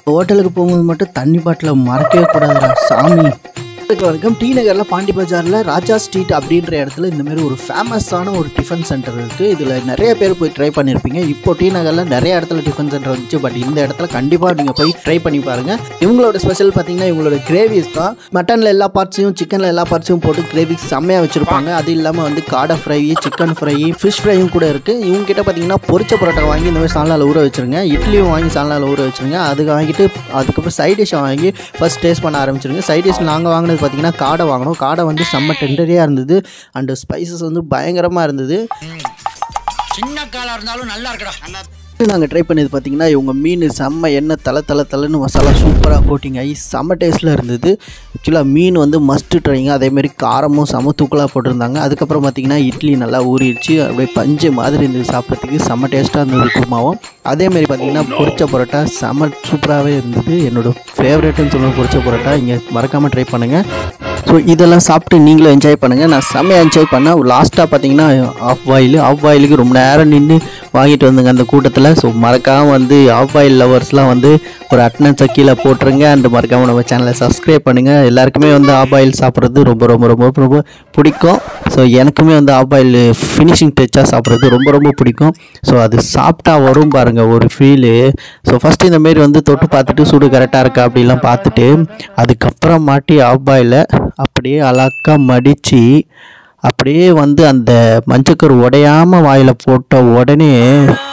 ஹோட்டலுக்கு போகும்போது மட்டும் தண்ணி பாட்டிலை மறக்கவே கூடாதுடா சாமி இதுக்கு வரைக்கும் டி நகரில் பாண்டி பஜாரில் ராஜா ஸ்ட்ரீட் அப்படின்ற இடத்துல இந்த மாதிரி ஒரு ஃபேமஸான ஒரு டிஃபன் சென்டர் இருக்குது இதில் நிறைய பேர் போய் ட்ரை பண்ணியிருப்பீங்க இப்போ டி நகரில் நிறைய இடத்துல டிஃபன் சென்டர் வந்துச்சு பட் இந்த இடத்துல கண்டிப்பாக நீங்கள் போய் ட்ரை பண்ணி பாருங்கள் இவங்களோட ஸ்பெஷல் பார்த்தீங்கன்னா இவங்களோட கிரேவிஸ் தான் மட்டனில் எல்லா பார்ட்ஸையும் சிக்கனில் எல்லா பார்ட்ஸையும் போட்டு கிரேவி செம்மையாக வச்சுருப்பாங்க அது இல்லாமல் வந்து காடை ஃப்ரை சிக்கன் ஃப்ரை ஃபிஷ் ஃப்ரையும் கூட இருக்குது இவங்க கிட்ட பார்த்தீங்கன்னா பொரிச்ச பரோட்டா வாங்கி இந்த மாதிரி சால்னால ஊற வச்சுருங்க இட்லியும் வாங்கி சால்னால ஊற வச்சுருங்க அதுக்கு வாங்கிட்டு அதுக்கப்புறம் சைட் டிஷ்ஷை வாங்கி ஃபஸ்ட் டேஸ்ட் பண்ண ஆரம்பிச்சிருங்க சைட் டிஷ் நாங்கள் வாங்கினது பார்த்தீங்கன்னா காடை வாங்கினோம் காடை வந்து செம்ம டெண்டரியாக இருந்தது அண்டு ஸ்பைசஸ் வந்து பயங்கரமாக இருந்தது சின்ன காலா இருந்தாலும் நல்லா இருக்கடா நாங்கள் ட்ரை பண்ணது பார்த்தீங்கன்னா இவங்க மீன் செம்ம எண்ணெய் தலை தலை தலைன்னு மசாலா சூப்பராக கோட்டிங் ஆகி செம்ம டேஸ்ட்டில் இருந்தது ஆக்சுவலாக மீன் வந்து மஸ்ட்டு ட்ரைங்க அதேமாரி காரமும் செம தூக்கலாக போட்டிருந்தாங்க அதுக்கப்புறம் பார்த்தீங்கன்னா இட்லி நல்லா ஊறிடுச்சு அப்படியே பஞ்சு மாதிரி இருந்தது சாப்பிட்றதுக்கு செம்ம டேஸ்ட்டாக இருந்தது குருமாவும் அதேமாரி பார்த்தீங்கன்னா பொரிச்ச பரோட்டா செம சூப்பராகவே இருந்தது என்னோட ஃபேவரேட்டுன்னு சொல்லுவேன் பொரிச்ச பரோட்டா இங்கே மறக்காமல் ட்ரை பண்ணுங்கள் ஸோ இதெல்லாம் சாப்பிட்டு நீங்களும் என்ஜாய் பண்ணுங்கள் நான் செம்மையாக என்ஜாய் பண்ணேன் லாஸ்ட்டாக பார்த்தீங்கன்னா ஆஃப் பாயில் ஆஃப் பாயிலுக்கு ரொம்ப நேரம் நின்று வாங்கிட்டு வந்தேங்க அந்த கூட்டத்தில் ஸோ மறக்காமல் வந்து ஆஃப் பாயில் லவர்ஸ்லாம் வந்து ஒரு அட்டனன்ஸை கீழே போட்டுருங்க அண்ட் மறக்காமல் நம்ம சேனலை சப்ஸ்கிரைப் பண்ணுங்கள் எல்லாருக்குமே வந்து ஆஃப் பாயில் சாப்பிட்றது ரொம்ப ரொம்ப ரொம்ப ரொம்ப பிடிக்கும் ஸோ எனக்குமே வந்து ஆஃப் பாயில் ஃபினிஷிங் டச்சாக சாப்பிட்றது ரொம்ப ரொம்ப பிடிக்கும் ஸோ அது சாப்பிட்டா வரும் பாருங்கள் ஒரு ஃபீலு ஸோ ஃபஸ்ட்டு இந்த மாரி வந்து தொட்டு பார்த்துட்டு சூடு கரெக்டாக இருக்கா அப்படிலாம் பார்த்துட்டு அதுக்கப்புறம் மாட்டி ஆஃப் பாயில் அப்படியே அழகாக மடித்து அப்படியே வந்து அந்த மஞ்சக்கரு உடையாம வாயில் போட்ட உடனே